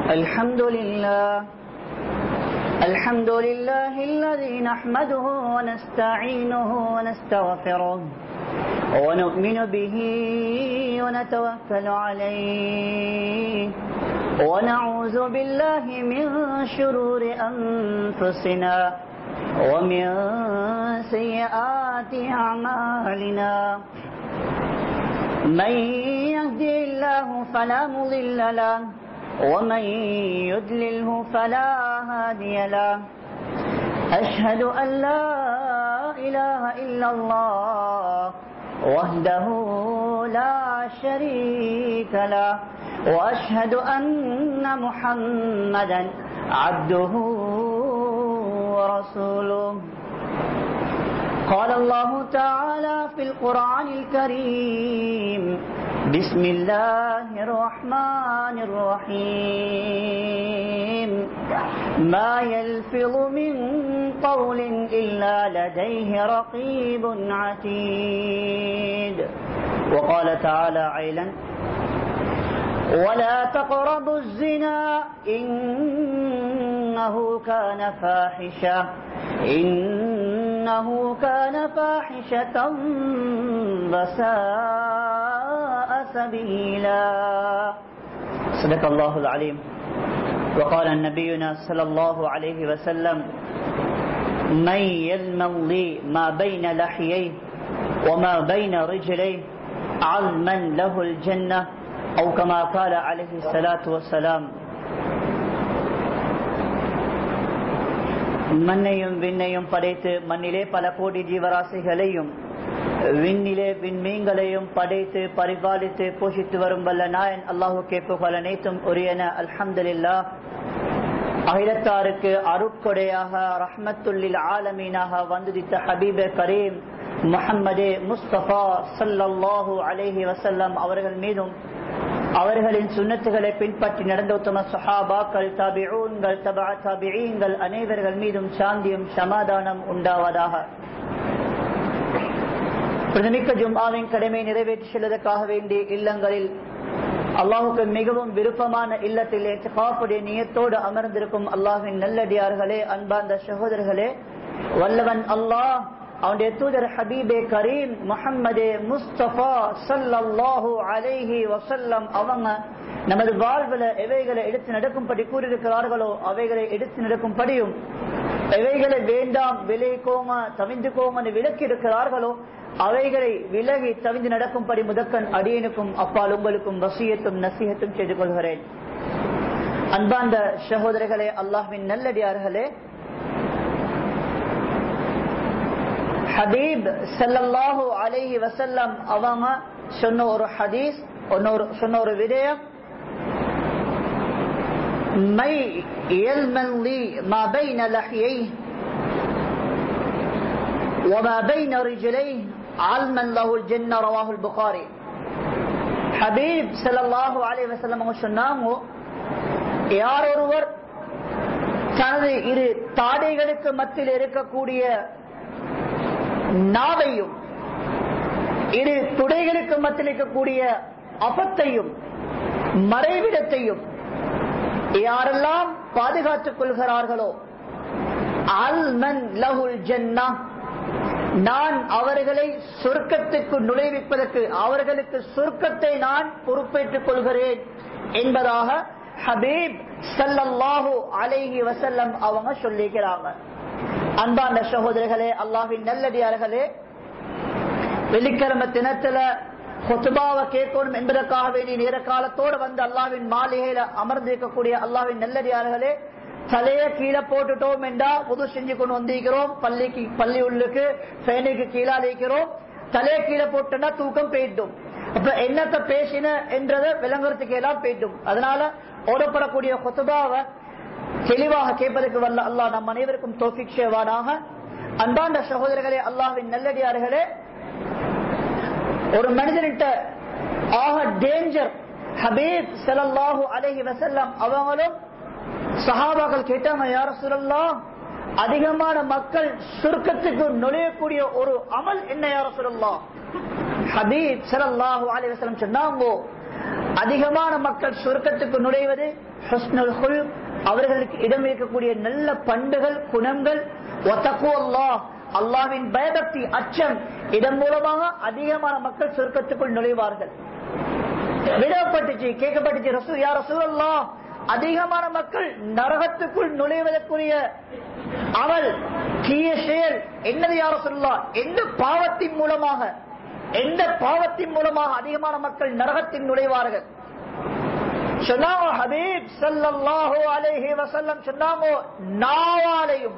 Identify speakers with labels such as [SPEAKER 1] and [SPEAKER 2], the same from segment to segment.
[SPEAKER 1] الحمد لله الحمد لله الذي نحمده ونستعينه ونستغفره ونؤمن به ونتوكل عليه ونعوذ بالله من شرور أنفسنا ومن سيئات أعمالنا من يهدي الله فلا مضل له ومن يدلله فلا هادي له أشهد أن لا إله إلا الله وحده لا شريك له وأشهد أن محمدا عبده ورسوله قال الله تعالى في القرآن الكريم بسم الله الرحمن الرحيم ما يلفظ من قول إلا لديه رقيب عتيد وقال تعالى عيلا ولا تقربوا الزنا إنه كان فاحشة إنه كان فاحشة وساء سبيلا صدق الله العليم وقال نبينا صلى الله عليه وسلم من يلمن لي ما بين لحييه وما بين رجليه علما له الجنة أو كما قال عليه الصلاة والسلام மண்ணையும் விண்ணையும் படைத்து மண்ணிலே பல கோடி ஜீவராசிகளையும் விண்ணிலே விண்மீன்களையும் படைத்து பரிபாலித்து போஷித்து வரும் வல்ல நாயன் அல்லாஹு கேப்புகள் அனைத்தும் உரியன அல்ஹம்துலில்லா அகிலத்தாருக்கு அருட்கொடையாக ரஹ்மத்துல்லில் ஆலமீனாக வந்துதித்த ஹபீபே கரீம் முஹம்மதே முஸ்தபா சல்லல்லாஹு அலேஹி வசல்லம் அவர்கள் மீதும் அவர்களின் சுண்ணத்துகளை பின்பற்றி நடந்த உத்தம சஹாபாக்கள் தபிஊன்கள் தபா தபிஈன்கள் அனைவர்கள் மீதும் சாந்தியும் சமாதானம் உண்டாவதாக பிரதமிக்க ஜும்மாவின் கடமை நிறைவேற்றி செல்வதற்காக வேண்டி இல்லங்களில் அல்லாஹுக்கு மிகவும் விருப்பமான இல்லத்தில் காப்புடைய நியத்தோடு அமர்ந்திருக்கும் அல்லாஹின் நல்லடியார்களே அன்பார்ந்த சகோதரர்களே வல்லவன் அல்லாஹ் அவனுடைய தூதர் ஹபீபே கரீம் முஹம்மதே முஸ்தபா சல்லல்லாஹு அலைஹி வசல்லம் அவங்க நமது வாழ்வுல எவைகளை எடுத்து நடக்கும்படி கூறியிருக்கிறார்களோ அவைகளை எடுத்து நடக்கும்படியும் எவைகளை வேண்டாம் விலைக்கோங்க தவிந்துக்கோங்க விலக்கி இருக்கிறார்களோ அவைகளை விலகி தவிந்து நடக்கும்படி முதக்கன் அடியனுக்கும் அப்பால் உங்களுக்கும் வசியத்தும் நசியத்தும் செய்து கொள்கிறேன் அன்பார்ந்த சகோதரர்களே அல்லாஹின் நல்லடியார்களே ஹபீப் செல்லல்லாஹு அலைஹி வசல்லம் அவங்க சொன்ன ஒரு ஹதீஸ் சொன்ன ஒரு விடயம் மை يلمن لي ما بين لحييه وما بين رجليه علما له الجنة رواه البخاري ஹபீப் செல்லல்லாஹு அலைஹி வசல்லம் அவங்க சொன்னாங்க யார் ஒருவர் தனது இரு தாடைகளுக்கு மத்தியில் இருக்கக்கூடிய நாவையும் இரு துடைகளுக்கு மத்தியில் இருக்கக்கூடிய அபத்தையும் மறைவிடத்தையும் யாரெல்லாம் பாதுகாத்துக் கொள்கிறார்களோ அல்மன் லகுல் ஜன்னா நான் அவர்களை சொர்க்கத்துக்கு நுழைவிப்பதற்கு அவர்களுக்கு சொர்க்கத்தை நான் பொறுப்பேற்றுக் கொள்கிறேன் என்பதாக ஹபீப் சல்லல்லாஹு அலைஹி வசல்லம் அவங்க சொல்லிக்கிறாங்க அன்பான சகோதரர்களே அல்லாஹின் நல்லடியார்களே வெள்ளிக்கிழமை தினத்துல கொத்துபாவை கேட்கணும் என்பதற்காக வேண்டிய நேர காலத்தோடு வந்து அல்லாவின் மாளிகையில அமர்ந்திருக்கக்கூடிய அல்லாவின் நல்லடியார்களே தலைய கீழே போட்டுட்டோம் என்றா புது செஞ்சு கொண்டு வந்திருக்கிறோம் பள்ளிக்கு பள்ளி உள்ளுக்கு ஃபேனுக்கு கீழே அழைக்கிறோம் தலைய கீழே போட்டோம்னா தூக்கம் போயிட்டும் அப்ப என்னத்த பேசின என்றதை விளங்குறதுக்கு எல்லாம் போயிட்டும் அதனால ஓடப்படக்கூடிய கொத்துபாவை தெளிவாக கேட்பதற்கு வல்ல அல்லாஹ் நம் அனைவருக்கும் தோஃபிக் சேவானாக அன்பாண்ட சகோதரர்களே அல்லாஹின் நல்லடியார்களே ஒரு மனிதனிட்ட ஆக டேஞ்சர் ஹபீப் சலல்லாஹு அலஹி வசல்லம் அவங்களும் சஹாபாக்கள் கேட்டாங்க யார சொல்லலாம் அதிகமான மக்கள் சுருக்கத்துக்கு நுழையக்கூடிய ஒரு அமல் என்ன யார சொல்லலாம் ஹபீப் சலல்லாஹு அலி வசலம் சொன்னாங்க அதிகமான மக்கள் சொர்க்கத்துக்கு நுழைவது ஹுஸ்னுல் ஹுல் அவர்களுக்கு இடம் இருக்கக்கூடிய நல்ல பண்புகள் குணங்கள் அல்லாஹ் அல்லாவின் பயபக்தி அச்சம் இதன் மூலமாக அதிகமான மக்கள் சொர்க்கத்துக்குள் நுழைவார்கள் விடப்பட்டுச்சு கேட்கப்பட்டுச்சு ரசூ யார் ரசூலல்லா அதிகமான மக்கள் நரகத்துக்குள் நுழைவதற்குரிய அவள் தீய செயல் என்னது யார சொல்லலாம் எந்த பாவத்தின் மூலமாக எந்த பாவத்தின் மூலமாக அதிகமான மக்கள் நரகத்தில் நுழைவார்கள் சொன்னாங்க ஹபீப் சல்லல்லாஹு அலைஹி வஸல்லம் சொன்னாங்க நாவாலையும்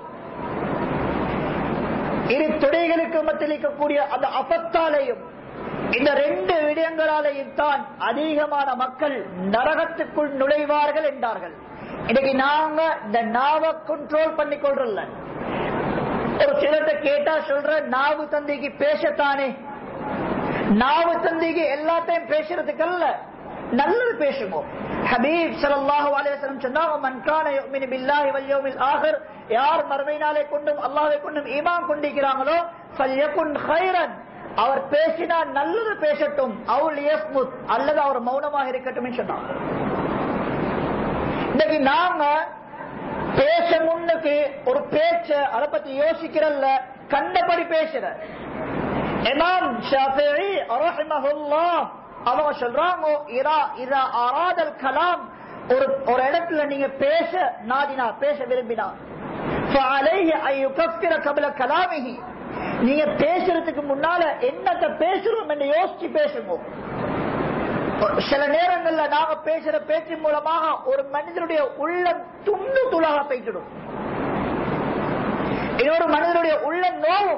[SPEAKER 1] இரு துடைகளுக்கு மத்தியில் இருக்கக்கூடிய அந்த அபத்தாலையும் இந்த ரெண்டு விடயங்களாலையும் தான் அதிகமான மக்கள் நரகத்துக்குள் நுழைவார்கள் என்றார்கள் இன்னைக்கு நாங்க இந்த நாவை கண்ட்ரோல் பண்ணி கொள்றல ஒரு சிலர்கிட்ட கேட்டா சொல்ற நாவு தந்தைக்கு பேசத்தானே நாவு தந்தைக்கு எல்லாத்தையும் பேசுறதுக்கு அல்ல நல்லது பேசுவோம் ஹபீப் ஸல்லல்லாஹு அலைஹி வஸல்லம் சொன்னாங்க மன் கான யுமினு பில்லாஹி வல் யௌமில் ஆகிர் யார் மறுமையினாலே கொண்டும் அல்லாஹ்வை கொண்டும் ஈமான் கொண்டிருக்கிறாங்களோ ஃபல்யகுன் கைரன் அவர் பேசினால் நல்லது பேசட்டும் அவுல் யஸ்முத் அல்லது அவர் மௌனமாக இருக்கட்டும் சொன்னாங்க இன்னைக்கு நாங்க பேச முன்னுக்கு ஒரு பேச்ச அதை பத்தி யோசிக்கிறல்ல கண்டபடி பேசுற இமாம் ஷாஃபிஈ ரஹிமஹுல்லாஹ் அவங்க சொல்றாங்க இதா இதா அராதல் கலாம் ஒரு ஒரு இடத்துல நீங்க பேச நாடினா பேச விரும்பினா فعليه ان يكفر قبل كلامه நீங்க பேசுறதுக்கு முன்னால என்னத்த பேசுறோம் என்று யோசிச்சு பேசுங்க சில நேரங்கள்ல நாங்க பேசுற பேச்சின் மூலமாக ஒரு மனிதனுடைய உள்ளம் துண்டு துளாக பேசிடும் இன்னொரு மனிதனுடைய உள்ள நோவும்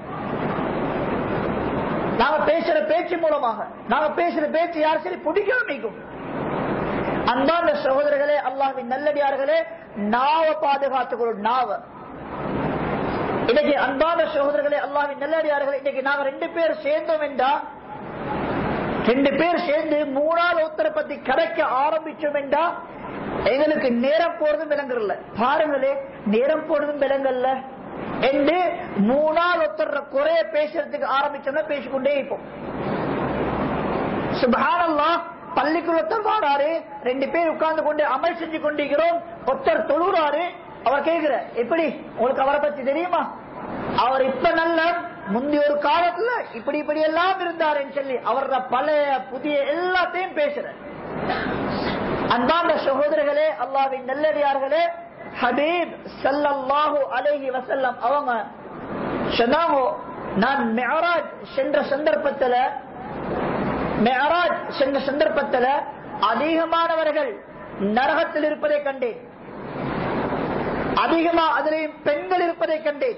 [SPEAKER 1] நாங்க பேசுற பேச்சு மூலமாக நாங்க பேசுற பேச்சு யார் சரி பிடிக்காம வைக்கும் அன்பான சகோதரர்களே அல்லாஹின் நல்லடியார்களே நாவ பாதுகாத்துக்கொள்ளும் நாவ இன்னைக்கு அன்பான சகோதரர்களே அல்லாஹின் நல்லடியார்களே இன்னைக்கு நாங்க ரெண்டு பேர் சேர்ந்தோம் என்றா ரெண்டு பேர் சேர்ந்து மூணாவது உத்தர பத்தி கடைக்க ஆரம்பிச்சோம் என்றா எங்களுக்கு நேரம் போறதும் விளங்குறல பாருங்களே நேரம் போறதும் விளங்கல்ல என்று மூணாவது ஒருத்தர் குறைய பேசுறதுக்கு ஆரம்பிச்சோம்னா பேசிக்கொண்டே இருப்போம் சுபானல்லா பள்ளிக்குள்ளத்தர் வாராரு ரெண்டு பேர் உட்கார்ந்து கொண்டு அமல் செஞ்சு கொண்டிருக்கிறோம் ஒருத்தர் தொழுறாரு அவர் கேட்கிற எப்படி உங்களுக்கு அவரை பத்தி தெரியுமா அவர் இப்ப நல்ல முந்தி ஒரு காலத்துல இப்படி இப்படி எல்லாம் இருந்தாருன்னு சொல்லி அவரோட பழைய புதிய எல்லாத்தையும் பேசுற அன்பான சகோதரர்களே அல்லாவின் நல்லடியார்களே ஹபீப் சல்லல்லாஹு அலைஹி வசல்லம் அவங்க சொன்னாங்க நான் மெஹராஜ் சென்ற சந்தர்ப்பத்துல மெஹராஜ் சென்ற சந்தர்ப்பத்துல அதிகமானவர்கள் நரகத்தில் இருப்பதை கண்டேன் அதிகமா அதிலேயும் பெண்கள் இருப்பதை கண்டேன்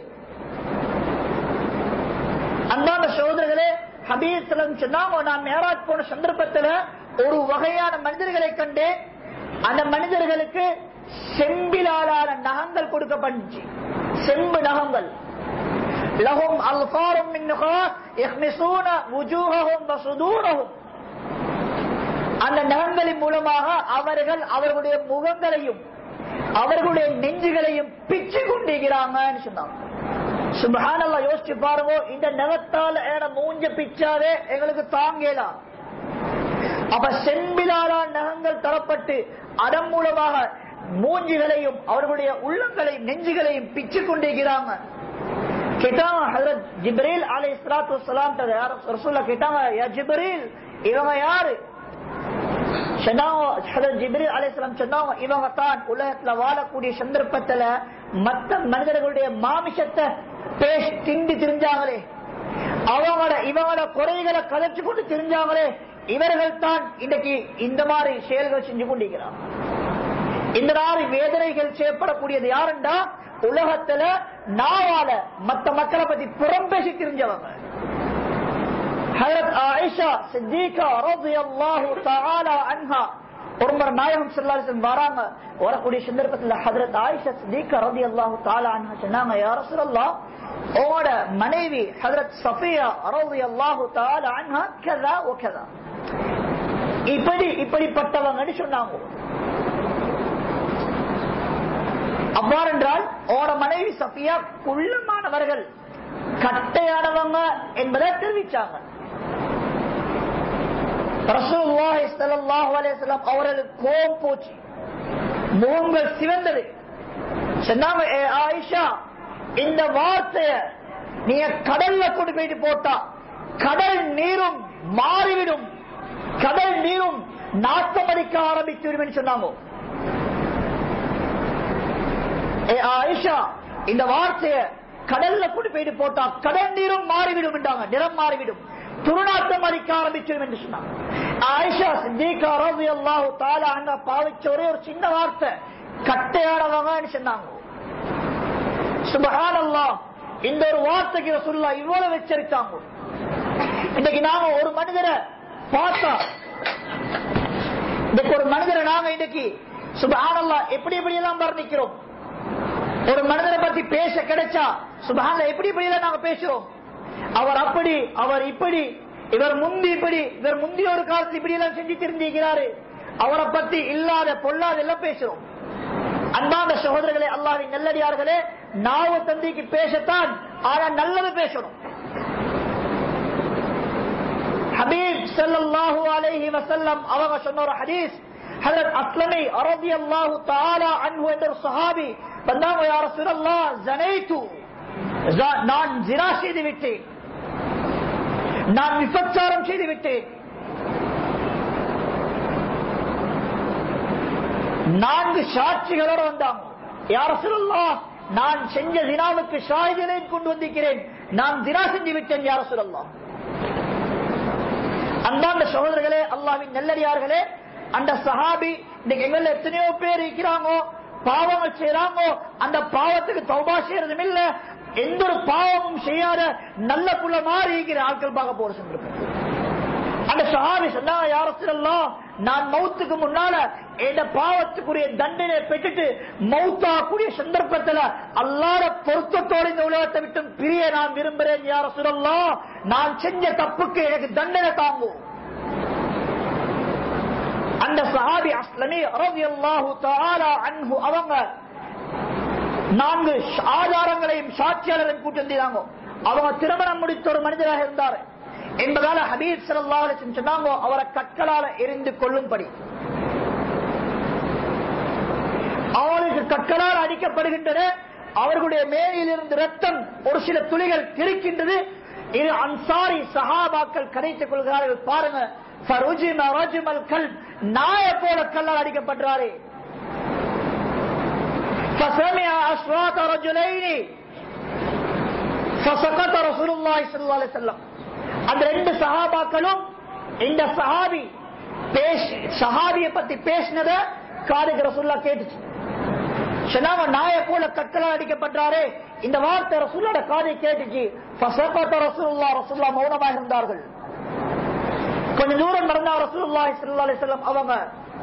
[SPEAKER 1] அன்பான சகோதரர்களே ஹபீஸ் சொன்னாங்க நான் மேராஜ் போன சந்தர்ப்பத்துல ஒரு வகையான மனிதர்களை கண்டேன் அந்த மனிதர்களுக்கு செம்பிலாலான நகங்கள் கொடுக்கப்பட்டுச்சு செம்பு நகங்கள் லஹும் அல்ஃபாரும் மின் நுகாஸ் யஹ்மிசூன வுஜூஹஹும் வசுதூரஹும் அந்த நகங்களின் மூலமாக அவர்கள் அவர்களுடைய முகங்களையும் அவர்களுடைய நெஞ்சுகளையும் பிச்சு கொண்டிருக்கிறாங்கன்னு சொன்னாங்க சுபஹானல்லா யோசிச்சு பாருங்க இந்த நகத்தால் ஏன மூஞ்ச பிச்சாவே எங்களுக்கு தாங்கலாம் அப்ப செம்பிலாலா நகங்கள் தரப்பட்டு அதன் மூலமாக மூஞ்சிகளையும் அவர்களுடைய உள்ளங்களையும் நெஞ்சுகளையும் பிச்சு கொண்டிருக்கிறாங்க கேட்டாங்க ஹசரத் ஜிப்ரீல் அலை இஸ்லாத்து வலாம் ரசூல்லா கேட்டாங்க யா ஜிப்ரீல் இவங்க யாரு சொன்னாங்க இவங்க தான் உலகத்துல வாழக்கூடிய சந்தர்ப்பத்துல மத்த மனிதர்களுடைய மாமிசத்தை பேசி திண்டி திரிஞ்சாங்களே அவங்களோட இவங்களோட குறைகளை கலைச்சு கொண்டு திரிஞ்சாங்களே இவர்கள் தான் இன்னைக்கு இந்த மாதிரி செயல்கள் செஞ்சு கொண்டிருக்கிறார் இந்த மாதிரி வேதனைகள் செய்யப்படக்கூடியது யாருண்டா உலகத்துல நாவால மத்த மக்களை பத்தி புறம் பேசி தெரிஞ்சவங்க ஹரத் ஆயிஷா சித்திகா ரலியல்லாஹு தஆலா அன்ஹா ஒருமுறை நாயகம் ஸல்லல்லாஹு வராங்க வரக்கூடிய சந்தர்ப்பத்தில் ஹஜரத் ஆயிஷா சித்திகா ரலியல்லாஹு தஆலா அன்ஹா சொன்னாங்க யா ரசூலல்லாஹ் உங்களோட மனைவி ஹஜரத் சஃபியா ரலியல்லாஹு தஆலா அன்ஹா கதா வ கதா இப்படி இப்படிப்பட்டவங்கன்னு சொன்னாங்க அவ்வாறு என்றால் ஓட மனைவி சஃபியா குள்ளமானவர்கள் கட்டையானவங்க என்பதை தெரிவிச்சாங்க ரசூலுல்லாஹி ஸல்லல்லாஹு அலைஹி வஸல்லம் அவர்களுக்கு கோபம் போச்சு முகங்கள் சிவந்தது சொன்னாங்க "ஏ ஆயிஷா இந்த வார்த்தைய நீங்க கடல்ல கொண்டு போயிட்டு போட்டா கடல் நீரும் மாறிவிடும் கடல் நீரும் நாட்டம் அடிக்க ஆரம்பித்து விடும் சொன்னாங்க ஏ ஆயிஷா இந்த வார்த்தைய கடல்ல கொண்டு போயிட்டு போட்டா கடல் நீரும் மாறிவிடும் என்றாங்க நிறம் மாறிவிடும் துருநாட்டம் அடிக்க ஆரம்பிச்சிடும் என்று சொன்னாங்க ஆயிஷா சித்திகா ரலியல்லாஹு தஆலா அங்க பாவிச்ச ஒரே ஒரு சின்ன வார்த்தை கட்டையானவங்கன்னு சொன்னாங்க சுபஹானல்லாஹ் இந்த ஒரு வார்த்தைக்கு ரசூலுல்லா இவ்வளவு எச்சரித்தாங்க இன்னைக்கு நாம ஒரு மனிதரை பார்த்தா இன்னைக்கு ஒரு மனிதரை நாங்க இன்னைக்கு சுபஹானல்லாஹ் எப்படி எப்படி எல்லாம் வர்ணிக்கிறோம் ஒரு மனிதரை பத்தி பேச கிடைச்சா சுபஹானல்லாஹ் எப்படி எப்படி எல்லாம் நாங்க பேசுறோம் அவர் அப்படி அவர் இப்படி இவர் முந்தி இப்படி இவர் முந்தி ஒரு காலத்தில் இப்படி எல்லாம் செஞ்சு தெரிஞ்சிருக்கிறாரு அவரை பத்தி இல்லாத பொல்லாத எல்லாம் பேசுறோம் அன்பான சகோதரர்களே அல்லாவின் நல்லடியார்களே நாவு தந்திக்கு பேசத்தான் ஆனா நல்லது பேசணும் ஹபீப் ஸல்லல்லாஹு அலைஹி வஸல்லம் அவங்க சொன்ன ஒரு ஹதீஸ் ஹஜரத் அஸ்லமி ரலியல்லாஹு தஆலா அன்ஹு என்ற ஒரு சஹாபி வந்தாங்க யா ரசூலல்லாஹ் ஜனைது ஜ- நான் ஜினா செய்து விட்டேன் நான் விபச்சாரம் செய்து விட்டேன் நான்கு சாட்சிகளோட வந்தாங்க யார சொல்லலாம் நான் செஞ்ச தினாவுக்கு ஷாஹிதனை கொண்டு வந்திருக்கிறேன் நான் தினா செஞ்சு விட்டேன் யார சொல்லலாம் அந்தாண்ட சகோதரர்களே அல்லாவின் நல்லடியார்களே அந்த சஹாபி இன்னைக்கு எங்கள எத்தனையோ பேர் இருக்கிறாங்கோ பாவங்கள் செய்யறாங்கோ அந்த பாவத்துக்கு தௌபா செய்யறதும் இல்ல எந்த ஒரு பாவமும் செய்யாத நல்ல புள்ள மாறி இருக்கிற ஆட்கள் பார்க்க போற சென்றிருக்கோம் அந்த சஹாபி சொன்னா யார சொல்லலாம் நான் மௌத்துக்கு முன்னால இந்த பாவத்துக்குரிய தண்டனை பெற்றுட்டு மௌத்தா கூடிய சந்தர்ப்பத்துல அல்லாத பொருத்தத்தோடு இந்த உலகத்தை விட்டு பிரிய நான் விரும்புறேன் யார சொல்லலாம் நான் செஞ்ச தப்புக்கு எனக்கு தண்டனை தாங்கும் அந்த சஹாபி அஸ்லமி ரலியல்லாஹு தஆலா அன்ஹு அவங்க நான்கு ஆதாரங்களையும் சாட்சியாளரையும் கூட்டி வந்தாங்க அவங்க திருமணம் முடித்த ஒரு மனிதராக இருந்தார் என்பதால ஹபீப் ஸல்லல்லாஹு அலைஹி வஸல்லம் சொன்னாங்க அவரை கற்களால எரிந்து கொள்ளும்படி அவர்களுக்கு கற்களால் அடிக்கப்படுகின்றன அவர்களுடைய மேலிலிருந்து ரத்தம் ஒரு சில துளிகள் தெரிக்கின்றது இது அன்சாரி சஹாபாக்கள் கதைத்துக் கொள்கிறார்கள் பாருங்க ஃபருஜிம ரஜுமல் கல் நாய போல கல்லால் அடிக்கப்படுறாரே فسمع أصوات رجلين فسقط رسول الله صلى الله عليه وسلم அந்த ரெண்டு சஹாபாக்களும் இந்த சஹாபி பேச சஹாபியை பத்தி பேசினத காதுக்கு ரசூல்லா கேட்டுச்சு சொன்னாங்க நாய போல கற்களால் அடிக்கப்பட்டாரே இந்த வார்த்தை ரசூல்லோட காதை கேட்டுச்சு ஃபசகத ரசூலுல்லா ரசூல்லா மௌனமாக இருந்தார்கள் கொஞ்ச தூரம் நடந்தா ரசூலுல்லாஹி ஸல்லல்லாஹு அலைஹி வஸல்லம் அவங்க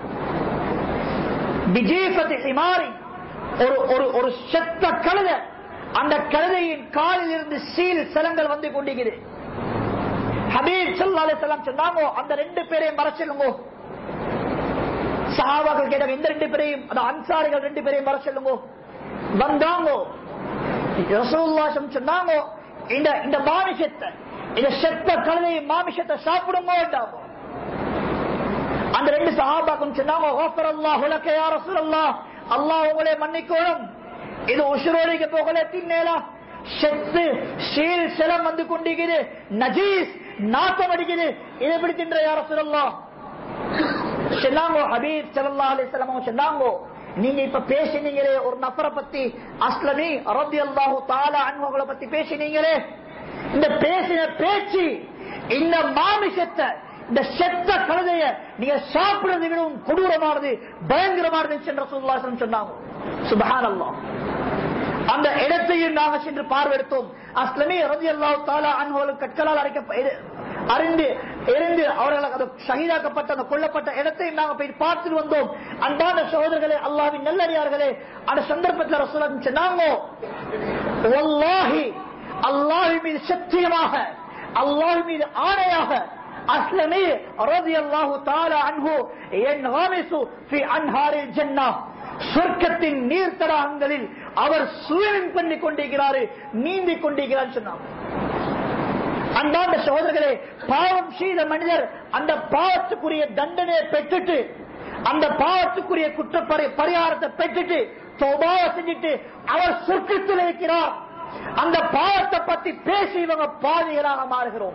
[SPEAKER 1] பிஜீஃபத்தி ஹிமாரி ஒரு ஒரு ஒரு செத்த கழுதை அந்த கழுதையின் காலில் இருந்து சீல் சிலங்கள் வந்து கொண்டிருக்குது ஹபீப் ஸல்லல்லாஹு அலைஹி வஸல்லம் சொன்னாங்க அந்த ரெண்டு பேரையும் வர சொல்லுங்க சஹாபாக்கள் கேட்டாங்க இந்த ரெண்டு பேரையும் அந்த அன்சாரிகள் ரெண்டு பேரையும் வர சொல்லுங்க வந்தாங்க ரசூலுல்லாஹி சொன்னாங்க இந்த இந்த மாமிசத்தை இந்த செத்த கழுதையும் மாமிசத்தை சாப்பிடுங்க என்றாங்க அந்த ரெண்டு சஹாபாக்கும் சொன்னாங்க "ஓஃபர் அல்லாஹ் உலக யா ரசூலல்லாஹ் அல்லாஹ் உங்களை மன்னிக்கணும் இது உசுரோடிக்க போகல தின்னேலா செத்து ஷீல் சிலம் வந்து கொண்டிருக்குது நஜீஸ் நாட்டம் அடிக்குது இதை எப்படி தின்ற யா ரசூலல்லாஹ் சொன்னாங்க ஹபீப் ஸல்லல்லாஹு அலைஹி வஸல்லம் சொன்னாங்க நீங்க இப்ப பேசினீங்களே ஒரு நபரை பத்தி அஸ்லமி ரலியல்லாஹு தஆலா அன்ஹுகளை பத்தி பேசினீங்களே இந்த பேசின பேச்சு இந்த மாமிசத்தை இந்த செத்த கழுதைய நீங்க சாப்பிடுறதை விடவும் கொடூரமானது பயங்கரமானது சென்ற சொல்லாசனம் சொன்னாங்க சுபஹானல்லாஹ் அந்த இடத்தையும் நாங்க சென்று பார்வையிடுத்தோம் அஸ்லமி ரதி அல்லாஹ் தாலா அன்ஹோலும் கற்களால் அரைக்க அறிந்து எரிந்து அவர்கள் அது ஷஹீதாக்கப்பட்ட அந்த கொல்லப்பட்ட இடத்தையும் நாங்க போய் பார்த்துட்டு வந்தோம் அன்பான சகோதரர்களே அல்லாவின் நல்லடியார்களே அந்த சந்தர்ப்பத்தில் ரசூலம் சொன்னாங்க வல்லாஹி அல்லாஹ் மீது சத்தியமாக அல்லாஹ் மீது ஆணையாக அஸ்லமே ரதி அல்லாஹு தாலா அன்ஹு என் ஹாமிசு ஃபி அன்ஹாரில் ஜன்னah சொர்க்கத்தின் நீர் தடாகங்களில் அவர் சுயமின் பண்ணி கொண்டிருக்கிறாரு நீந்தி கொண்டிருக்கிறார் சொன்னார் அன்பார்ந்த சகோதரர்களே பாவம் செய்த மனிதர் அந்த பாவத்துக்குரிய தண்டனையை பெற்றுட்டு அந்த பாவத்துக்குரிய குற்ற பரி- பரிகாரத்தை பெற்றுட்டு தௌபாவை செஞ்சுட்டு அவர் சொர்க்கத்தில் இருக்கிறார் அந்த பாவத்தை பத்தி பேசி இவங்க பாவிகளாக மாறுகிறோம்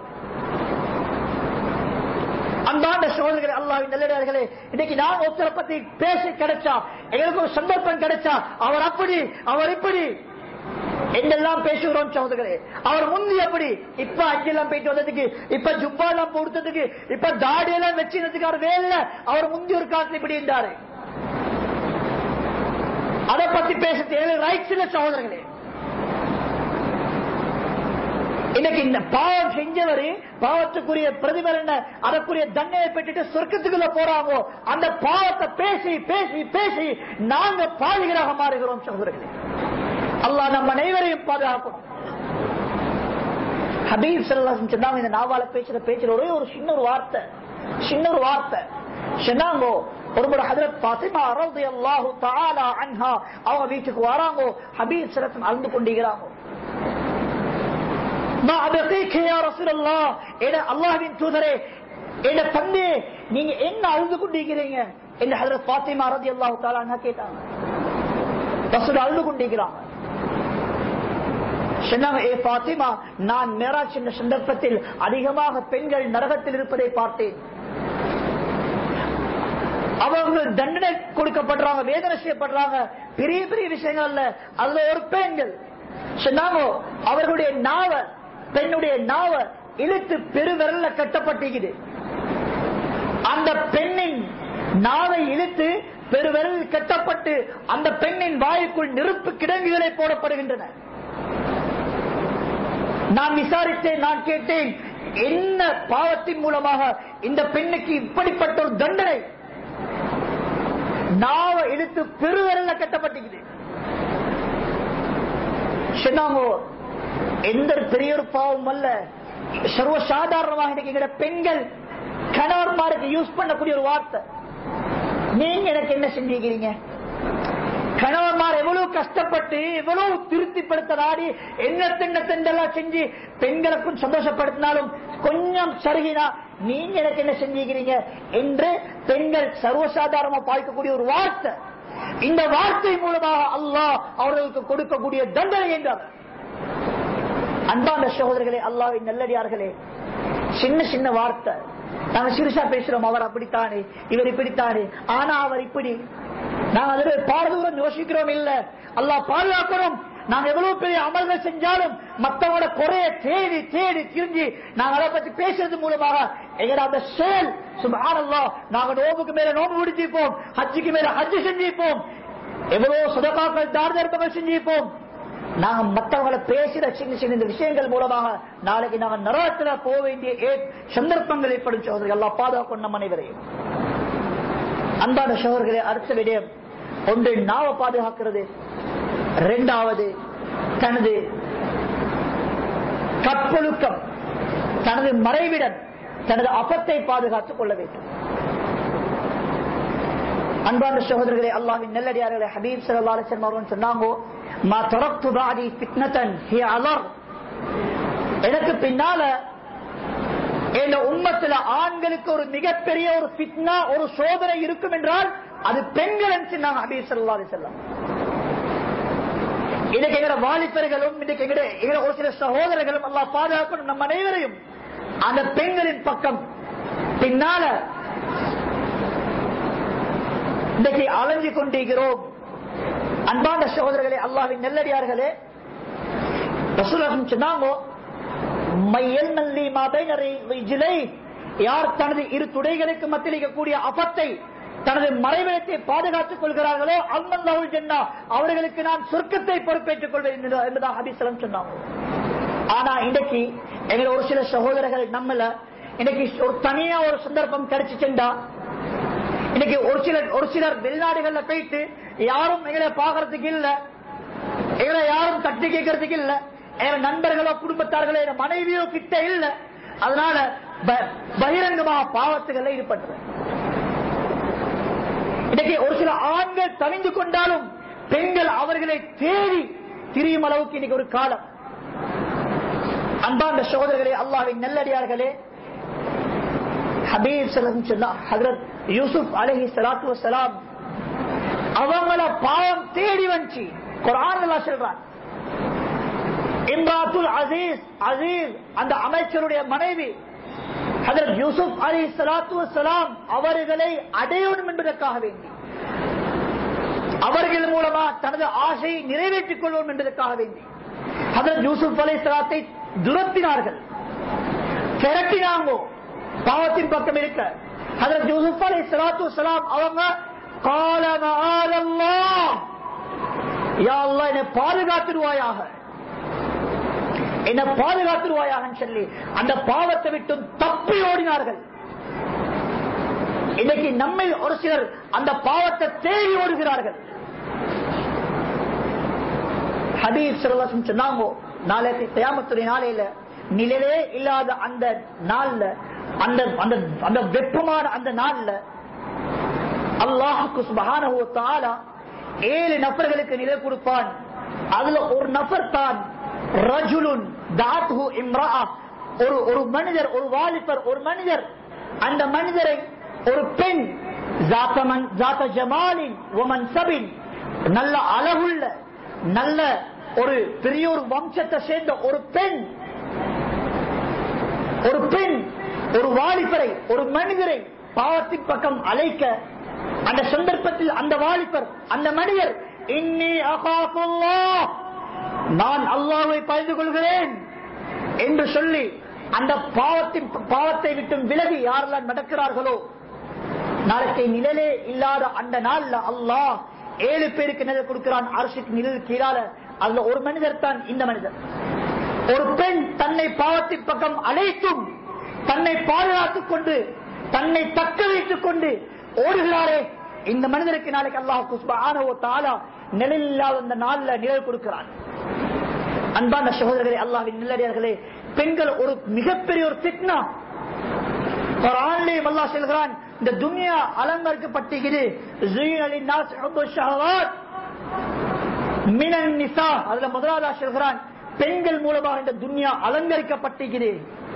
[SPEAKER 1] அன்பாண்ட சோதனைகளே அல்லாவின் நல்லடியார்களே இன்னைக்கு நான் ஒருத்தரை பத்தி பேசி கிடைச்சா எங்களுக்கு ஒரு சந்தர்ப்பம் கிடைச்சா அவர் அப்படி அவர் இப்படி என்றெல்லாம் பேசுகிறோம் சகோதரர்களே அவர் முந்தி அப்படி இப்ப அஞ்செல்லாம் போயிட்டு வந்ததுக்கு இப்ப ஜுப்பா எல்லாம் கொடுத்ததுக்கு இப்ப தாடி எல்லாம் வச்சுக்கிறதுக்கு அவர் வேலை அவர் முந்தி ஒரு காலத்துல இப்படி இருந்தாரு அதை பத்தி பேச தேவை ரைட்ஸ் இல்ல சகோதரர்களே இன்னைக்கு இந்த பாவம் செஞ்சவரு பாவத்துக்குரிய பிரதிபலனை அதற்குரிய தண்டனை பெற்றுட்டு சொர்க்கத்துக்குள்ள போறாங்க அந்த பாவத்தை பேசி பேசி பேசி நாங்க பாவிகளாக மாறுகிறோம் சகோதரர்களே அல்லாஹ் நம்ம அனைவரையும் பாதுகாக்கணும் ஹபீப் ஸல்லல்லாஹு சொன்னாங்க இந்த நாவால பேசுற பேச்சுல ஒரே ஒரு சின்ன ஒரு வார்த்தை சின்ன ஒரு வார்த்தை சொன்னாங்கோ ஒரு முறை ஹஜரத் பாத்திமா ரலியல்லாஹு தஆலா அன்ஹா அவங்க வீட்டுக்கு வராங்கோ ஹபீப் ஸல்லல்லாஹு அழுந்து கொண்டிருக்கிறாங்க மா அபகீக யா ரசூலல்லாஹ் என அல்லாஹ்வின் தூதரே என தந்தையே நீங்க என்ன அழுது கொண்டிருக்கிறீங்க என்று ஹஜரத் பாத்திமா ரலியல்லாஹு தஆலா அன்ஹா கேட்டாங்க ரசூல் அழுது கொண்டிருக்கிறாங்க சொன்னாங்க ஏ பாத்திமா நான் மேராஜ் என்ற சந்தர்ப்பத்தில் அதிகமாக பெண்கள் நரகத்தில் இருப்பதை பார்த்தேன் அவர்கள் தண்டனை கொடுக்கப்படுறாங்க வேதனை செய்யப்படுறாங்க பெரிய பெரிய விஷயங்கள் அல்ல அதுல ஒரு பெண்கள் சொன்னாங்க அவர்களுடைய நாவ பெண்ணுடைய நாவ இழுத்து பெருவிரல்ல கட்டப்பட்டிருக்குது அந்த பெண்ணின் நாவை இழுத்து பெருவிரல் கட்டப்பட்டு அந்த பெண்ணின் வாயுக்குள் நெருப்பு கிடங்குகளை போடப்படுகின்றன நான் விசாரித்தேன் நான் கேட்டேன் என்ன பாவத்தின் மூலமாக இந்த பெண்ணுக்கு இப்படிப்பட்ட ஒரு தண்டனை நாவ இழுத்து பெருவிரல்ல கட்டப்பட்டிருக்குது சொன்னாங்கோ எந்த பெரிய ஒரு பாவம் அல்ல சர்வசாதாரணமாக இன்னைக்கு எங்கட பெண்கள் கணவன்மாருக்கு யூஸ் பண்ணக்கூடிய ஒரு வார்த்தை நீங்க எனக்கு என்ன செஞ்சிருக்கிறீங்க கணவன்மார் எவ்வளவு கஷ்டப்பட்டு எவ்வளவு திருப்திப்படுத்தலாடி என்ன தின்ன திண்டெல்லாம் செஞ்சு பெண்களுக்கும் சந்தோஷப்படுத்தினாலும் கொஞ்சம் சருகினா நீங்க எனக்கு என்ன செஞ்சிருக்கிறீங்க என்று பெண்கள் சர்வசாதாரணமா பார்க்கக்கூடிய ஒரு வார்த்தை இந்த வார்த்தை மூலமாக அல்லாஹ் அவர்களுக்கு கொடுக்கக்கூடிய தண்டனை என்றார் அன்பான சகோதரர்களே அல்லாவின் நல்லடியார்களே சின்ன சின்ன வார்த்தை நாங்க சிறுசா பேசுறோம் அவர் அப்படித்தானே இவர் இப்படித்தானே ஆனா அவர் இப்படி நாங்க அதில் பாரதூரம் யோசிக்கிறோம் இல்ல அல்லாஹ் பாதுகாக்கிறோம் நாங்க எவ்வளவு பெரிய அமல்கள் செஞ்சாலும் மத்தவங்களோட குறைய தேடி தேடி திரிஞ்சு நாங்க அதை பத்தி பேசுறது மூலமாக எங்கட அந்த செயல் சுபஹானல்லாஹ் நாங்க நோம்புக்கு மேல நோம்பு பிடிச்சிருப்போம் ஹஜ்ஜுக்கு மேல ஹஜ்ஜு செஞ்சிருப்போம் எவ்வளவு சுதகாக்கள் தார் தர்மங்கள் செஞ்சிருப்போம் நாங்க மற்றவங்களை பேசுற சின்ன சின்ன இந்த விஷயங்கள் மூலமாக நாளைக்கு நாங்க நரகத்துல போக வேண்டிய ஏ- சந்தர்ப்பங்கள் ஏற்படும் சோதர்கள் எல்லாம் பாதுகாக்கும் நம் அனைவரையும் அன்பான சோதர்களே அடுத்த விடயம் ஒன்று நாவ பாதுகாக்கிறது இரண்டாவது தனது கற்பொழுக்கம் தனது மறைவிடம் தனது அப்பத்தை பாதுகாத்துக் கொள்ள வேண்டும் அன்பான சகோதரர்களே அல்லாஹ்வின் நல்லடியார்களே ஹபீப் ஸல்லல்லாஹு அலைஹி வஸல்லம் அவர்கள் சொன்னாங்க மா தரக்து பாதி ஃபித்னதன் ஹிய அலர் எனக்கு பின்னால இந்த உம்மத்துல ஆண்களுக்கு ஒரு மிகப்பெரிய ஒரு ஃபித்னா ஒரு சோதனை இருக்கும் என்றால் அது பெண்கள் என்று சொன்னாங்க ஹபீப் ஸல்லல்லாஹு அலைஹி வஸல்லம் இன்னைக்கு எங்கட வாலிபர்களும் இன்னைக்கு எங்கட எங்கட ஒரு சில சகோதரர்களும் அல்லாஹ் பாதுகாக்கணும் நம்ம அனைவரையும் அந்த பெண்களின் பக்கம் பின்னால இன்றைக்கு அலைஞ்சு கொண்டிருக்கிறோம் அன்பான சகோதரர்களே அல்லாவின் நெல்லடியார்களே ரசூலகம் சொன்னாங்க மையல் மல்லி மாபைனரை விஜிலை யார் தனது இரு துடைகளுக்கு மத்தியிலிக்கக்கூடிய அபத்தை தனது மறைவிடத்தை பாதுகாத்துக் கொள்கிறார்களோ அல்மல்லாஹுல் ஜன்னா அவர்களுக்கு நான் சொர்க்கத்தை பொறுப்பேற்றுக் கொள்வேன் என்று- என்பதாக அபிசலம் சொன்னாங்க ஆனா இன்னைக்கு எங்க ஒரு சில சகோதரர்கள் நம்மள இன்னைக்கு ஒரு தனியா ஒரு சந்தர்ப்பம் கிடைச்சுச்சுண்டா இன்னைக்கு ஒரு சிலர் ஒரு சிலர் வெளிநாடுகள்ல போயிட்டு யாரும் எங்களை பாக்குறதுக்கு இல்ல எங்களை யாரும் தட்டி கேட்கறதுக்கு இல்ல எங்க நண்பர்களோ குடும்பத்தார்களோ எங்க மனைவியோ கிட்ட இல்ல அதனால ப- பகிரங்கமா பாவத்துகள்ல ஈடுபட்டு இன்னைக்கு ஒரு சில ஆண்கள் தணிந்து கொண்டாலும் பெண்கள் அவர்களை தேடி திரியும் அளவுக்கு இன்னைக்கு ஒரு காலம் அன்பார்ந்த சகோதரர்களே அல்லாவின் நல்லடியார்களே ஹபீப் சலம் சொன்னா ஹதரத் யூசுப் அலஹி சலாத்து வசலாம் அவங்கள பாவம் தேடி வந்துச்சு குரான் எல்லாம் சொல்றான் இம்ராத்துல் அசீஸ் அசீஸ் அந்த அமைச்சருடைய மனைவி ஹதரத் யூசுப் அலி சலாத்து வசலாம் அவர்களை அடையணும் என்பதற்காக வேண்டி அவர்கள் மூலமா தனது ஆசையை நிறைவேற்றிக் கொள்வோம் என்பதற்காக வேண்டி ஹதரத் யூசுப் அலி சலாத்தை துரத்தினார்கள் திரட்டினாங்கோ பாவத்தின் பக்கம் இருக்க ஹதரத் யூசுப் அலி சலாத்து வசலாம் அவங்க காலமாலல்லா யா அல்லாஹ் என்னை பாதுகாத்துருவாயாக என்ன பாதுகாத்துருவாயாக சொல்லி அந்த பாவத்தை விட்டு தப்பி ஓடினார்கள் இன்னைக்கு நம்மை ஒரு சிலர் அந்த பாவத்தை தேடி ஓடுகிறார்கள் ஹபீப் சிறவாசம் சொன்னாங்க நாளைக்கு தியாமத்துடைய நாளையில நிலையே இல்லாத அந்த நாள்ல அந்த அந்த அந்த வெப்பமான அந்த நாள்ல அல்லாஹுக்கு சுபஹானஹு தஆலா ஏழு நபர்களுக்கு நிலை கொடுப்பான் அதுல ஒரு நபர் தான் ரஜுலுன் தாத்ஹு இம்ரா ஒரு ஒரு மனிதர் ஒரு வாலிபர் ஒரு மனிதர் அந்த மனிதரை ஒரு பெண் ஜாத்தமன் ஜாத்த ஜமாலின் ஒமன் சபின் நல்ல அழகுள்ள நல்ல ஒரு பெரிய ஒரு வம்சத்தை சேர்ந்த ஒரு பெண் ஒரு பெண் ஒரு வாலிபரை ஒரு மனிதரை பாவத்தின் பக்கம் அழைக்க அந்த சந்தர்ப்பத்தில் அந்த வாலிபர் அந்த மனிதர் இன்னி அகாஃபுல்லா நான் அல்லாஹ்வை பயந்து கொள்கிறேன் என்று சொல்லி அந்த பாவத்தின் பாவத்தை விட்டு விலகி யாரெல்லாம் நடக்கிறார்களோ நாளைக்கு நிழலே இல்லாத அந்த நாள்ல அல்லாஹ் ஏழு பேருக்கு நிழல் கொடுக்கிறான் அரசுக்கு நிழல் கீழால அதுல ஒரு மனிதர் தான் இந்த மனிதர் ஒரு பெண் தன்னை பாவத்தின் பக்கம் அழைத்தும் தன்னை பாதுகாத்துக் கொண்டு தன்னை தக்க வைத்துக் கொண்டு ஓடுகிறாரே இந்த மனிதருக்கு நாளைக்கு அல்லாஹ் தாலா நிழல் இல்லாத அந்த நாள்ல நிழல் கொடுக்கிறான் அன்பான சகோதரர்களே அல்லாஹின் நிலடியார்களே பெண்கள் ஒரு மிகப்பெரிய ஒரு திட்னா ஒரு ஆண்லையும் அல்லாஹ் சொல்கிறான் இந்த துனியா அலங்கரிக்கப்பட்டிருக்குது மினன் நிசா அதுல முதலாவதா சொல்கிறான் பெண்கள் மூலமாக இந்த துனியா அலங்கரிக்கப்பட்டிருக்குது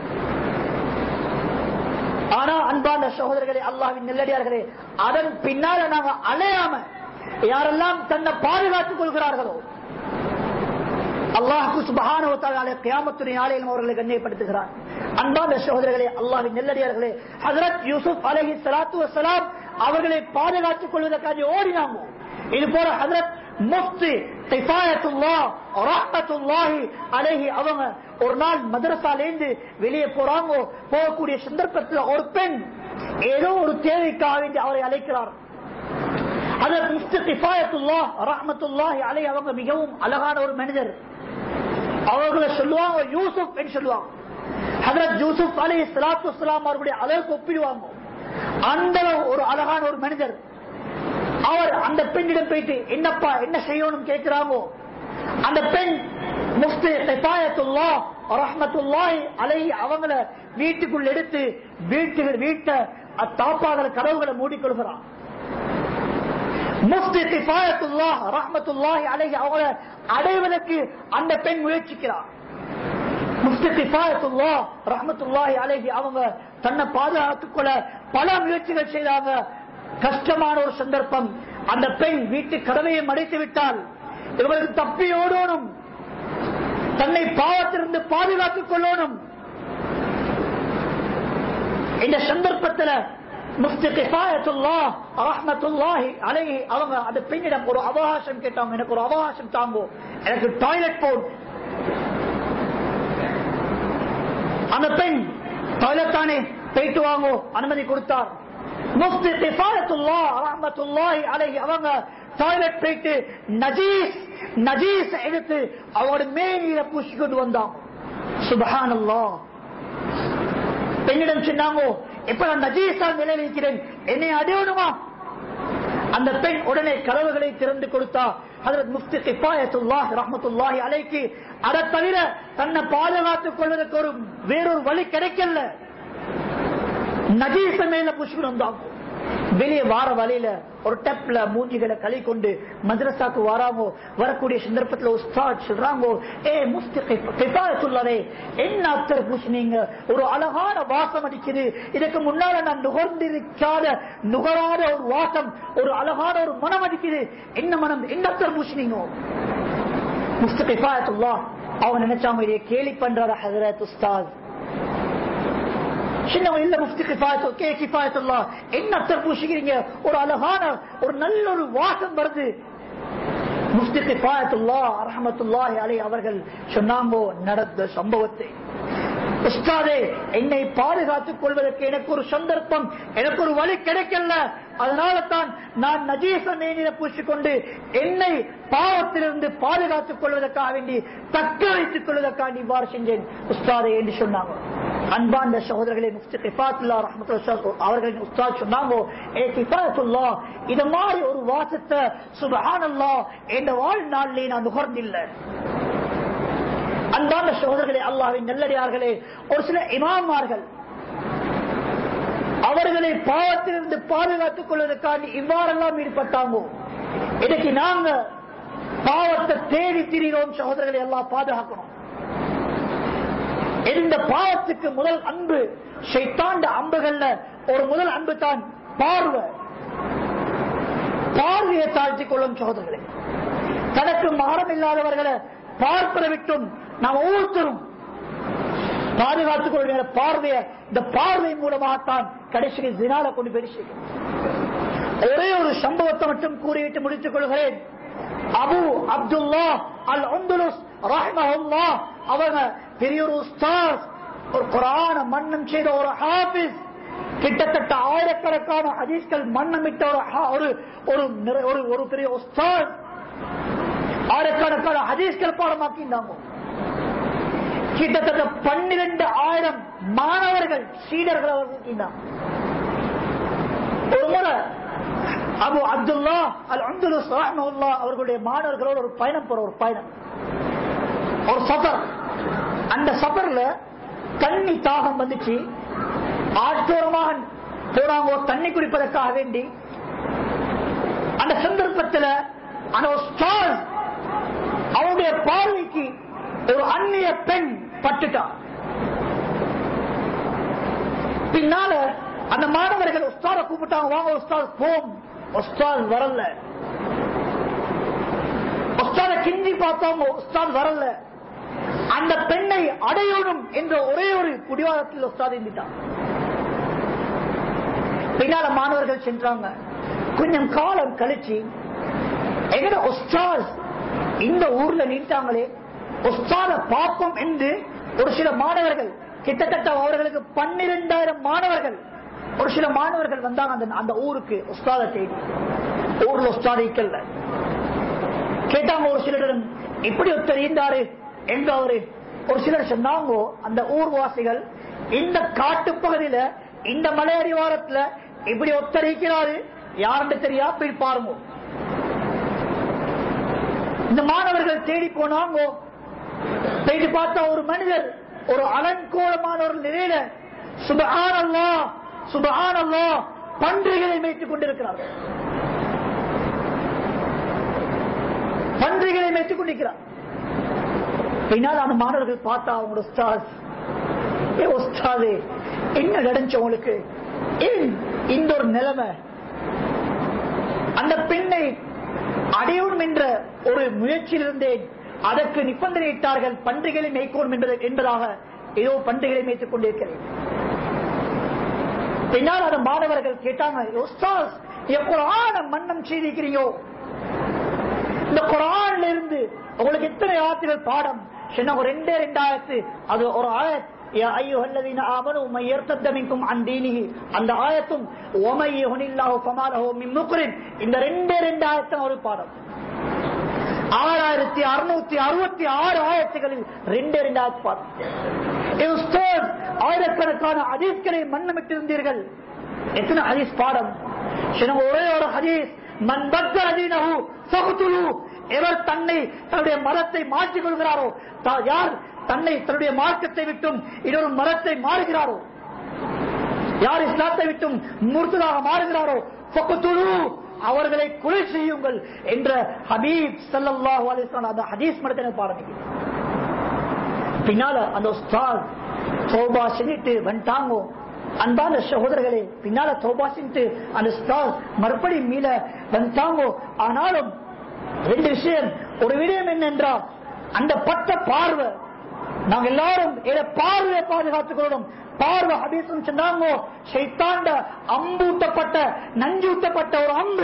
[SPEAKER 1] ஆனா அன்பான சகோதரர்களே அல்லாவின் நெல்லடியார்களே அதன் பின்னால நாங்க அலையாம யாரெல்லாம் தன்னை பாதுகாத்துக் கொள்கிறார்களோ அல்லாஹு சுபஹான கியாமத்துடைய நாளையில் அவர்களை கண்ணியப்படுத்துகிறார் அன்பான சகோதரர்களே அல்லாஹின் நெல்லடியார்களே ஹசரத் யூசுப் அலஹி சலாத்து வசலாம் அவர்களை பாதுகாத்துக் கொள்வதற்காக ஓடினாங்க இது போல ஹசரத் முஃப்தி திஃபாயத்துல்லா ரஹ்மத்துல்லாஹி அலைஹி அவங்க ஒரு நாள் மதரசாலேந்து வெளியே போறாங்க போகக்கூடிய சந்தர்ப்பத்தில் ஒரு பெண் ஏதோ ஒரு தேவைக்காக வேண்டி அவரை அழைக்கிறார் அதற்கு முஃப்தி திஃபாயத்துல்லா ரஹ்மத்துல்லாஹி அலை அவங்க மிகவும் அழகான ஒரு மனிதர் அவர்களை சொல்லுவாங்க யூசுப் என்று சொல்லுவாங்க ஹதரத் யூசுப் அலி சலாத்து வலாம் அவர்களுடைய அழகு ஒப்பிடுவாங்க அந்த ஒரு அழகான ஒரு மனிதர் அவர் அந்த பெண்ணிடம் போயிட்டு என்னப்பா என்ன செய்யணும் கேட்கிறாங்கோ அந்த பெண் முஃப்தி திஃபாயத்துல்லா ரஹ்மத்துல்லாஹி அலைஹி அவங்கள வீட்டுக்குள் எடுத்து வீட்டுகள் வீட்டை அத்தாப்பாக கதவுகளை மூடிக்கொள்கிறான் முஃப்தி திஃபாயத்துல்லா ரஹ்மத்துல்லாஹி அலைஹி அவங்கள அடைவதற்கு அந்த பெண் முயற்சிக்கிறார் முஃப்தி திஃபாயத்துல்லா ரஹ்மத்துல்லாஹி அலைஹி அவங்க தன்னை பாதுகாத்துக் கொள்ள பல முயற்சிகள் செய்தாங்க கஷ்டமான ஒரு சந்தர்ப்பம் அந்த பெண் வீட்டு கதவையை மடைத்து விட்டால் இவருக்கு தப்பி ஓடணும் தன்னை பாவத்திலிருந்து பாதுகாத்துக் கொள்ளணும் இந்த சந்தர்ப்பத்தில் முஃப்தி கிஃபாயத்துல்லா ரஹ்மத்துல்லாஹி அலைஹி அவங்க அந்த பெண்ணிடம் ஒரு அவகாசம் கேட்டாங்க எனக்கு ஒரு அவகாசம் தாங்கோ எனக்கு டாய்லெட் போன் அந்த பெண் டாய்லெட் தானே போயிட்டு வாங்கோ அனுமதி கொடுத்தார் முஃப்தி கிஃபாயத்துல்லா ரஹ்மத்துல்லாஹி அலைஹி அவங்க டாய்லெட் போயிட்டு நஜீஸ் நஜீஸ் எடுத்து அவரோட மேனியில பூசி கொண்டு வந்தாங்க சுபஹானல்லாஹ் பெண்ணிடம் சொன்னாங்க இப்ப நான் நஜீசா நிலைநிற்கிறேன் என்னை அடையணுமா அந்த பெண் உடனே கதவுகளை திறந்து கொடுத்தா ஹதரத் முஃப்தி கிஃபாயத்துல்லாஹ் ரஹ்மத்துல்லாஹி அலைக்கு அதை தவிர தன்னை பாதுகாத்துக் கொள்வதற்கு ஒரு வேறொரு வழி கிடைக்கல நஜீச மேல புஷ்பு வந்தாங்க வெளியே வார வழியில ஒரு டெப்ல மூஞ்சிகளை களி கொண்டு மദ്രസാக்கு வராமோ வரக்கூடிய சந்தர்ப்பத்துல உஸ்தாத் சொல்றாங்கோ ஏ முஸ்திஃபாயத்துள்ளவே என்ன அத்தர் பூசினீங்க ஒரு அழகான வாசம் அடிக்குது இதுக்கு முன்னால நான் நுகர்ந்திருக்காத நுகராத ஒரு வாசம் ஒரு அழகான ஒரு மனம் அடிக்குது என்ன மனம் என்ன அத்தர் பூசினீங்க முஸ்திஃபாயத்துல்லா அவங்க நினைச்சாங்க இதை கேலி பண்றாரு ஹசரத் உஸ்தாத் சின்னவங்க இல்ல முஃப்தி கிஃபாயத்து கே கிஃபாயத்துல்லா என்ன அத்தர் பூசிக்கிறீங்க ஒரு அழகான ஒரு நல்ல ஒரு வாசம் வருது முஃப்தி கிஃபாயத்துல்லா ரஹமத்துல்லாஹி அலை அவர்கள் சொன்னாங்கோ நடந்த சம்பவத்தை உஸ்தாதே என்னை பாதுகாத்துக் கொள்வதற்கு எனக்கு ஒரு சந்தர்ப்பம் எனக்கு ஒரு வழி கிடைக்கல அதனால தான் நான் நஜீச மேனில பூசிக்கொண்டு என்னை பாவத்திலிருந்து பாதுகாத்துக் கொள்வதற்காக வேண்டி தக்க வைத்துக் கொள்வதற்காக இவ்வாறு செஞ்சேன் உஸ்தாதே என்று சொன்னாங்க அன்பாந்த சகோதரர்களே முஃப்தி கிஃபாத்துல்லா ரஹமத்துல்லா அவர்களின் உஸ்தாத் சொன்னாங்க ஏ கிஃபாத்துல்லா இது மாதிரி ஒரு வாசத்தை சுபஹானல்லா என்ற வாழ்நாளிலே நான் நுகர்ந்தில்லை அன்பான சகோதரர்களே அல்லாவின் நல்லடியார்களே ஒரு சில இமாமார்கள் அவர்களை பாவத்திலிருந்து பாதுகாத்துக் கொள்வதற்காக இவ்வாறெல்லாம் ஈடுபட்டாங்க இன்னைக்கு நாங்க பாவத்தை தேடி திரிகிறோம் சகோதரர்களை எல்லாம் பாதுகாக்கணும் இந்த பாவத்துக்கு முதல் அன்பு ஷைத்தாண்ட அம்புகள்ல ஒரு முதல் அன்பு தான் பார்வை பார்வையை தாழ்த்திக் கொள்ளும் சகோதரர்களே தனக்கு மாறம் இல்லாதவர்களை பார்ப்பதை விட்டும் நாம் ஒவ்வொருத்தரும் பாதுகாத்துக் கொள்கிற பார்வையை இந்த பார்வை மூலமாகத்தான் கடைசியில் ஜினால கொண்டு போய் சேர்க்கிறோம். ஒரே ஒரு சம்பவத்தை மட்டும் கூறிவிட்டு முடித்துக் கொள்கிறேன் அபு அப்துல்லா அல் அந்துலுஸ் ரஹ்மஹுல்லா அவங்க பெரிய ஒரு உஸ்தாஸ் ஒரு குரான மன்னம் செய்த ஒரு ஹாபிஸ் கிட்டத்தட்ட ஆயிரக்கணக்கான ஹதீஸ்கள் மன்னமிட்ட ஒரு ஹா- ஒரு ஒரு நிறை- ஒரு ஒரு பெரிய உஸ்தாஸ் ஆயிரக்கணக்கான ஹதீஸ்கள் பாடமாக்கினாங்க கிட்டத்தட்ட பன்னிரண்டு ஆயிரம் மாணவர்கள் சீடர்கள் அவர்களுக்கு ஒரு முறை அபு அப்துல்லா அல் அப்துல்லா ரஹ்மத்துல்லாஹ் அவர்களுடைய மாணவர்களோடு ஒரு பயணம் போற ஒரு பயணம் ஒரு சஃபர் அந்த சஃபர்ல தண்ணி தாகம் வந்துச்சு ஆற்றோரமாக போனாங்க தண்ணி குடிப்பதற்காக வேண்டி அந்த சந்தர்ப்பத்தில் அந்த ஒரு ஸ்டார் அவருடைய பார்வைக்கு ஒரு அந்நிய பெண் பட்டுட்டா பின்னால அந்த மாணவர்கள் உஸ்தாத கூப்பிட்டாங்க வாங்க உஸ்தாத் போம் உஸ்தாத் வரல உஸ்தாத கிஞ்சி பார்த்தவங்க உஸ்தாத் வரல அந்த பெண்ணை அடையணும் என்ற ஒரே ஒரு குடிவாரத்தில் உஸ்தாத் இருந்துட்டான் பின்னால மாணவர்கள் சென்றாங்க கொஞ்சம் காலம் கழிச்சு எங்கட உஸ்தாத் இந்த ஊர்ல நின்றாங்களே உஸ்தாத பாப்பம் என்று ஒரு சில மாணவர்கள் கிட்டத்தட்ட அவர்களுக்கு பன்னிரெண்டாயிரம் மாணவர்கள் ஒரு சில மாணவர்கள் வந்தாங்க அந்த அந்த ஊருக்கு உஸ்தாத தேடி ஊர்ல உஸ்தாத இக்கல்ல கேட்டாங்க ஒரு சிலரிடம் இப்படி ஒருத்தர் இருந்தாரு என்று அவரு ஒரு சிலர் சொன்னாங்க அந்த ஊர்வாசிகள் இந்த காட்டு பகுதியில இந்த மலையடிவாரத்துல இப்படி ஒருத்தர் இருக்கிறாரு யாருன்னு தெரியா போய் பாருங்க இந்த மாணவர்கள் தேடி போனாங்க தேடி பார்த்தா ஒரு மனிதர் ஒரு அலங்கோலமான ஒரு நிலையில சுபஹானல்லா சுபஹானல்லா பன்றிகளை மேய்த்துக் கொண்டிருக்கிறார்கள் பன்றிகளை மேய்த்துக் கொண்டிருக்கிறார் பின்னால் அந்த மாணவர்கள் பார்த்தா அவங்களோட உஸ்தாத் ஏ உஸ்தாதே என்ன நடந்துச்சு உங்களுக்கு ஏன் இந்த ஒரு நிலைமை அந்த பெண்ணை அடையணும் என்ற ஒரு முயற்சியில் இருந்தேன் அதற்கு நிபந்தனையிட்டார்கள் பன்றிகளை மேய்க்கணும் என்பது என்பதாக ஏதோ பன்றிகளை மேய்த்துக் கொண்டிருக்கிறேன் பின்னால் அந்த மாணவர்கள் கேட்டாங்க "உஸ்தாஸ், என் குரான மன்னம் செய்திருக்கிறீங்க இந்த குரான்ல இருந்து உங்களுக்கு எத்தனை ஆயத்துகள் பாடம் சின்ன ஒரு ரெண்டே ரெண்டாயிரத்து அது ஒரு ஆயத் يا أيها الذين آمنوا من يرتد منكم عن دينه அந்த ஆயத்தும் ومن يهن الله فما له من مكرم இந்த ரெண்டே ரெண்டு ஆயத்தும் ஒரு பாடம் ஆறாயிரத்தி அறுநூத்தி அறுபத்தி ஆறு ஆயிரத்துகளில் ரெண்டே ரெண்டு ஆயத்து பாடம் இது உஸ்தாத், ஆயிரக்கணக்கான ஹதீஸ்களை மன்னமிட்டிருந்தீர்கள் எத்தனை ஹதீஸ் பாடம் சின்ன ஒரே ஒரு ஹதீஸ் மன் பத்தர தீனஹு ஃபக்துலு. எவர் தன்னை தன்னுடைய மரத்தை மாற்றிக் கொள்கிறாரோ தா- யார் தன்னை தன்னுடைய மார்க்கத்தை விட்டும் இன்னொரு மரத்தை மாறுகிறாரோ யார் இஸ்லாத்தை விட்டும் முர்த்ததாக மாறுகிறாரோ ஃபக்துலு.
[SPEAKER 2] அவர்களை கொலை செய்யுங்கள் என்ற ஹபீப் ஸல்லல்லாஹு அலைஹி வஸல்லம் அந்த ஹதீஸ் மடத்தின பாருங்க பின்னால அந்த உஸ்தாத் தௌபா செஞ்சுட்டு வந்துட்டாங்கோ அன்பான சகோதரர்களே பின்னால தௌபா செஞ்சுட்டு அந்த உஸ்தாத் மறுபடியும் மீள வந்துட்டாங்கோ ஆனாலும் ரெண்டு விஷயம் ஒரு விடயம் என்னென்றால் அந்த பட்ட பார்வை நாங்க எல்லாரும் இத பார்வையை பாதுகாத்துக் கொள்ளணும் பார்வை ஹபீசும் சொன்னாங்க சைத்தாண்ட அம்பூட்டப்பட்ட நஞ்சூட்டப்பட்ட ஒரு அம்பு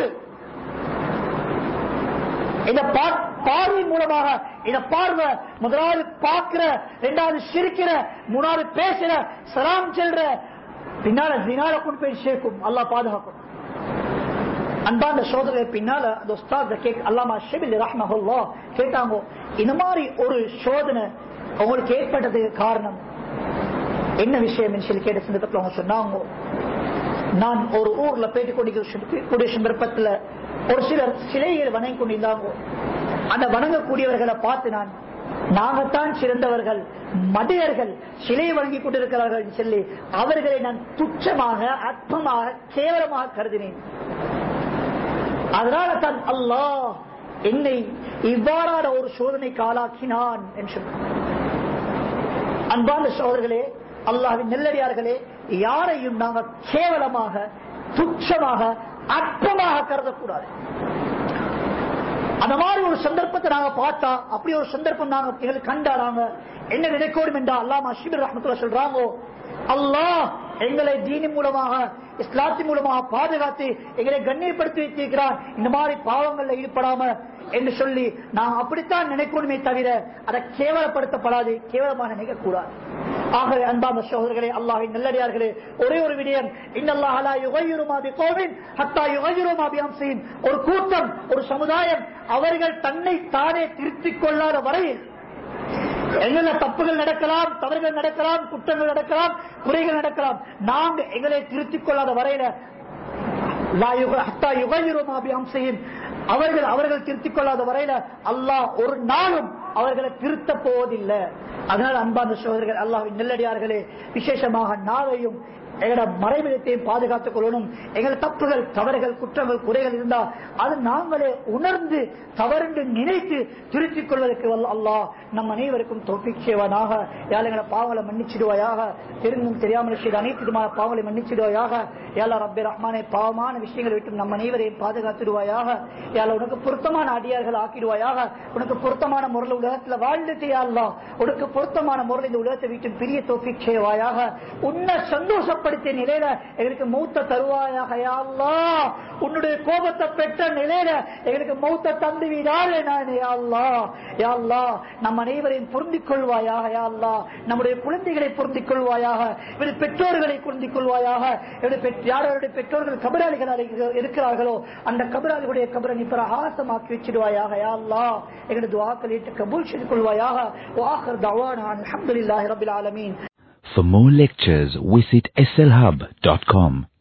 [SPEAKER 2] இந்த பா- பார்வை மூலமாக இந்த பார்வை முதலாவது பார்க்கிற இரண்டாவது சிரிக்கிற மூணாவது பேசுற சலாம் செல்ற பின்னால தினால கொண்டு போய் சேர்க்கும் அல்லாஹ் பாதுகாக்கும் அன்பாந்த சோதனை பின்னால அந்த உஸ்தாத் கேக் அல்லாமா ஷெபில் ரஹ்மஹுல்லா கேட்டாங்க இந்த மாதிரி ஒரு சோதனை உங்களுக்கு ஏற்பட்டதுக்கு காரணம் என்ன விஷயம் சொல்லி கேட்ட சந்தர்ப்பத்தில் அவங்க சொன்னாங்க நான் ஒரு ஊர்ல போயிட்டு கொண்டிருக்கிற சந்தர்ப்பத்துல ஒரு சிலர் சிலைகளை வணங்கி கொண்டிருந்தாங்க அந்த வணங்கக்கூடியவர்களை பார்த்து நான் நாங்கத்தான் சிறந்தவர்கள் மடையர்கள் சிலை வணங்கி கொண்டிருக்கிறார்கள் என்று சொல்லி அவர்களை நான் துச்சமாக அற்பமாக கேவலமாக கருதினேன் அதனால தான் அல்லாஹ் என்னை இவ்வாறான ஒரு சோதனைக்கு ஆளாக்கினான் என்று சொன்னார். அன்பான சோதர்களே அல்லாஹ்வின் நெல்லடியார்களே யாரையும் நாங்க கேவலமாக துச்சமாக அற்பமாக கருதக்கூடாது அந்த மாதிரி ஒரு சந்தர்ப்பத்தை நாங்க பார்த்தா அப்படி ஒரு சந்தர்ப்பம் நாங்க எங்களுக்கு கண்டா நாங்க என்ன நினைக்கணும் என்றா அல்லாமா ஷிபிர் ரஹமத்துல சொல்றாங்க அல்லாஹ் எங்களை தீனி மூலமாக இஸ்லாத்தின் மூலமாக பாதுகாத்து எங்களை கண்ணியப்படுத்தி வைத்திருக்கிறான் இந்த மாதிரி பாவங்கள்ல ஈடுபடாம என்று சொல்லி நாம் அப்படித்தான் நினைக்கணுமே தவிர அதை கேவலப்படுத்தப்படாது கேவலமாக நினைக்க கூடாது ஆகவே அன்பான சகோதரர்களே அல்லாஹின் நல்லடியார்களே ஒரே ஒரு விடயம் இன்னல்லாஹலா யுகையுருமா பி கோவின் ஹத்தா யுகையுருமா பி அம்சீன் ஒரு கூட்டம் ஒரு சமுதாயம் அவர்கள் தன்னை தானே திருத்திக் கொள்ளாத வரையில் எங்கள தப்புகள் நடக்கலாம் தவறுகள் நடக்கலாம் குற்றங்கள் நடக்கலாம் குறைகள் நடக்கலாம் நாங்க எங்களை திருத்திக் கொள்ளாத வரையில லா யுக- ஹத்தா யுகையுருமா பி அம்சீன் அவர்கள் அவர்கள் திருத்திக் கொள்ளாத வரையில அல்லாஹ் ஒரு நாளும் அவர்களை திருத்த போவதில்லை அதனால் அன்பான சோதரர்கள் அல்லாஹ்வின் நெல்லடியார்களே விசேஷமாக நாவையும் எங்களோட மறைவிடத்தையும் பாதுகாத்துக் கொள்ளணும் எங்கள் தப்புகள் தவறுகள் குற்றங்கள் குறைகள் இருந்தா அது நாங்களே உணர்ந்து தவறுண்டு நினைத்து திருத்திக் கொள்வதற்கு வல்ல அல்லாஹ் நம் அனைவருக்கும் தோப்பிக் செய்வானாக யாழ் எங்களை பாவங்களை மன்னிச்சிடுவாயாக தெரிந்தும் தெரியாமல் செய்த அனைத்து விதமான பாவங்களை மன்னிச்சிடுவாயாக யாழ் ரப்பே ரஹ்மானே பாவமான விஷயங்களை விட்டு நம் அனைவரையும் பாதுகாத்துடுவாயாக யாழ் உனக்கு பொருத்தமான அடியார்கள் ஆக்கிடுவாயாக உனக்கு பொருத்தமான முறையில் உலகத்தில் வாழ்ந்துட்டு யாழ்லா உனக்கு பொருத்தமான முறையில் இந்த உலகத்தை விட்டு பெரிய தோப்பிக் செய்வாயாக உன்னை சந்தோஷப்படுத்திய நிலையில எங்களுக்கு மௌத்த தருவாயாக யாழ்லா உன்னுடைய கோபத்தை பெற்ற நிலையில எங்களுக்கு மௌத்த தந்து விடாதே நான் யாழ்லா யாழ்லா நம் அனைவரையும் பொருந்திக் கொள்வாயாக யாழ்லா நம்முடைய குழந்தைகளை பொருந்திக் கொள்வாயாக இவருடைய பெற்றோர்களை பொருந்திக் கொள்வாயாக இவருடைய பெற்- யாருடைய பெற்றோர்கள் கபராளிகளாக இருக்கிறார்களோ அந்த கபராளிகளுடைய கபரை நீ பிரகாசமாக்கி வச்சிடுவாயாக யா அல்லாஹ் எங்களுடைய துஆக்களை ஏற்று கபூல் செய்து கொள்வாயாக வாஹர் தவானா அல்ஹம்துலில்லாஹி ரப்பில் ஆலமீன்
[SPEAKER 3] For more lectures, visit slhub.com.